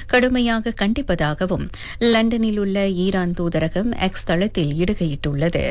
கடுமையாக கண்டிப்பதாகவும் லண்டனில் உள்ள ஈரான் தூதரகம் எக்ஸ் தளத்தில் இடுகையிட்டுள்ளது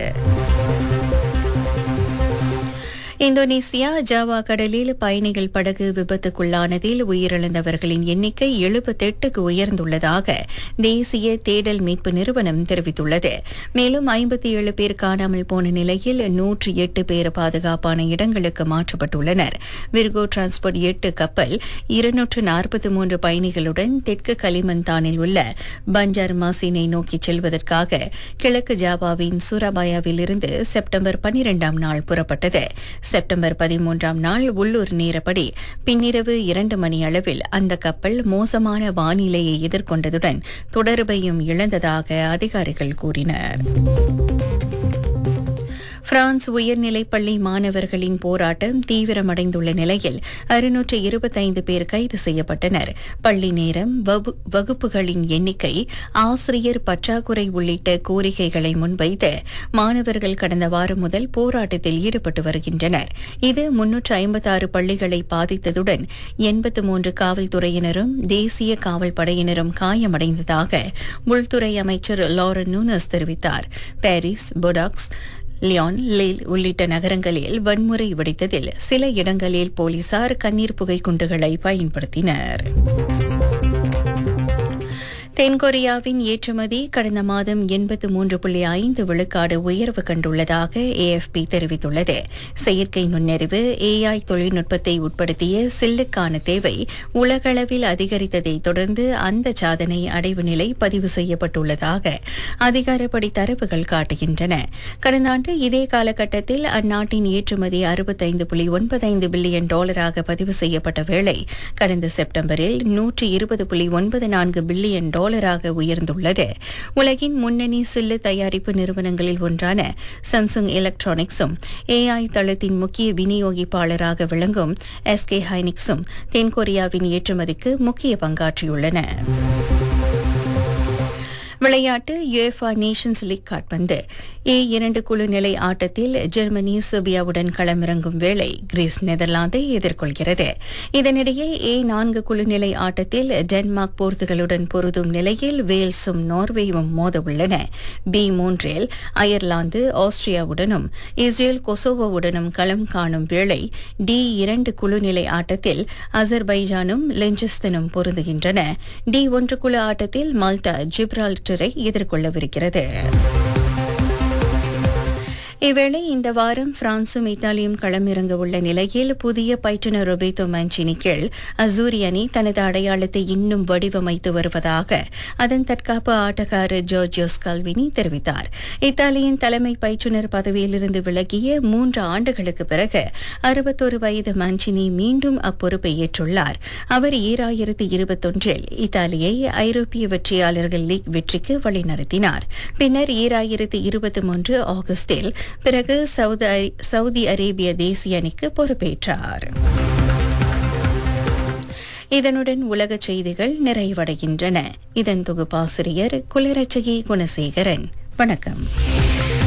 இந்தோனேசியா ஜாவா கடலில் பயணிகள் படகு விபத்துக்குள்ளானதில் உயிரிழந்தவர்களின் எண்ணிக்கை எழுபத்தெட்டுக்கு உயர்ந்துள்ளதாக தேசிய தேடல் மீட்பு நிறுவனம் தெரிவித்துள்ளது மேலும் ஐம்பத்தி ஏழு பேர் காணாமல் போன நிலையில் நூற்றி எட்டு பேர் பாதுகாப்பான இடங்களுக்கு மாற்றப்பட்டுள்ளனர் விர்கோ டிரான்ஸ்போர்ட் எட்டு கப்பல் இருநூற்று நாற்பத்தி மூன்று பயணிகளுடன் தெற்கு கலிமந்தானில் உள்ள பஞ்சார் மாசினை நோக்கி செல்வதற்காக கிழக்கு ஜாவாவின் சூராபாயாவில் இருந்து செப்டம்பர் பனிரெண்டாம் நாள் புறப்பட்டது செப்டம்பர் பதிமூன்றாம் நாள் உள்ளூர் நேரப்படி பின்னிரவு இரண்டு மணி அளவில் அந்த கப்பல் மோசமான வானிலையை எதிர்கொண்டதுடன் தொடர்பையும் இழந்ததாக அதிகாரிகள் கூறினர் பிரான்ஸ் உயர்நிலைப் பள்ளி மாணவர்களின் போராட்டம் தீவிரமடைந்துள்ள நிலையில் அறுநூற்று இருபத்தைந்து பேர் கைது செய்யப்பட்டனர் பள்ளி நேரம் வகு- வகுப்புகளின் எண்ணிக்கை ஆசிரியர் பற்றாக்குறை உள்ளிட்ட கோரிக்கைகளை முன்வைத்து மாணவர்கள் கடந்த வாரம் முதல் போராட்டத்தில் ஈடுபட்டு வருகின்றனர் இது முன்னூற்று ஐம்பத்தாறு பள்ளிகளை பாதித்ததுடன் எண்பத்து மூன்று காவல்துறையினரும் தேசிய காவல் படையினரும் காயமடைந்ததாக உள்துறை அமைச்சர் லாரன் நூனஸ் தெரிவித்தார் பாரிஸ் பொடாக்ஸ் லியான் லேல் உள்ளிட்ட நகரங்களில் வன்முறை வெடித்ததில் சில இடங்களில் போலீசார் கண்ணீர் புகை குண்டுகளை பயன்படுத்தினர் தென்கொரியாவின் ஏற்றுமதி கடந்த மாதம் எண்பத்து மூன்று புள்ளி ஐந்து விழுக்காடு உயர்வு கண்டுள்ளதாக ஏஎஃப்பி தெரிவித்துள்ளது செயற்கை நுண்ணறிவு ஏஐ தொழில்நுட்பத்தை உட்படுத்திய சில்லுக்கான தேவை உலகளவில் அதிகரித்ததை தொடர்ந்து அந்த சாதனை அடைவு நிலை பதிவு செய்யப்பட்டுள்ளதாக அதிகாரப்படி தரவுகள் காட்டுகின்றன கடந்த ஆண்டு இதே காலகட்டத்தில் அந்நாட்டின் ஏற்றுமதி அறுபத்தைந்து புள்ளி ஒன்பதைந்து பில்லியன் டாலராக பதிவு செய்யப்பட்ட வேளை கடந்த செப்டம்பரில் நூற்றி இருபது புள்ளி ஒன்பது நான்கு பில்லியன் டாலராக உயர்ந்துள்ளது உலகின் முன்னணி சில்லு தயாரிப்பு நிறுவனங்களில் ஒன்றான சாம்சுங் எலக்ட்ரானிக்ஸும் ஏஐ தளத்தின் முக்கிய விநியோகிப்பாளராக விளங்கும் எஸ்கே ஹைனிக்ஸும் தென்கொரியாவின் ஏற்றுமதிக்கு முக்கிய பங்காற்றியுள்ளன விளையாட்டு யுஎஃபா நேஷன்ஸ் லீக் கால்பந்து ஏ இரண்டு குழு நிலை ஆட்டத்தில் ஜெர்மனி செர்பியாவுடன் களமிறங்கும் வேளை கிரீஸ் நெதர்லாந்தை எதிர்கொள்கிறது இதனிடையே ஏ நான்கு குழு நிலை ஆட்டத்தில் டென்மார்க் போர்த்துகலுடன் பொருதும் நிலையில் வேல்ஸும் நார்வேயும் மோத உள்ளன பி மூன்றில் அயர்லாந்து ஆஸ்திரியாவுடனும் இஸ்ரேல் கொசோவோவுடனும் களம் காணும் வேளை டி இரண்டு குழு நிலை ஆட்டத்தில் அசர்பைஜானும் லெஞ்சிஸ்தனும் பொருந்துகின்றன டி ஒன்று குழு ஆட்டத்தில் மால்டா ஜிப்ரால்டரை எதிர்கொள்ளவிருக்கிறது இவ்வேளை இந்த வாரம் பிரான்சும் இத்தாலியும் களமிறங்க உள்ள நிலையில் புதிய பயிற்றுனர் ரொபேத்தோ மஞ்சினி கீழ் அசூரி அணி தனது அடையாளத்தை இன்னும் வடிவமைத்து வருவதாக அதன் தற்காப்பு ஆட்டக்காரர் ஜோர்ஜியோஸ் கல்வினி தெரிவித்தார் இத்தாலியின் தலைமை பயிற்றுனர் பதவியிலிருந்து விலகிய மூன்று ஆண்டுகளுக்கு பிறகு அறுபத்தொரு வயது மஞ்சினி மீண்டும் அப்பொறுப்பை ஏற்றுள்ளார் அவர் ஈராயிரத்து இருபத்தொன்றில் இத்தாலியை ஐரோப்பிய வெற்றியாளர்கள் லீக் வெற்றிக்கு வழிநடத்தினார் பின்னர் ஈராயிரத்து இருபத்தி மூன்று ஆகஸ்டில் பிறகு சவுதி சவுதி அரேபிய தேசிய அணிக்கு பொறுப்பேற்றார் இதனுடன் உலக செய்திகள் நிறைவடைகின்றன இதன் தொகுப்பாசிரியர் குளிரச்சகி குணசேகரன் வணக்கம்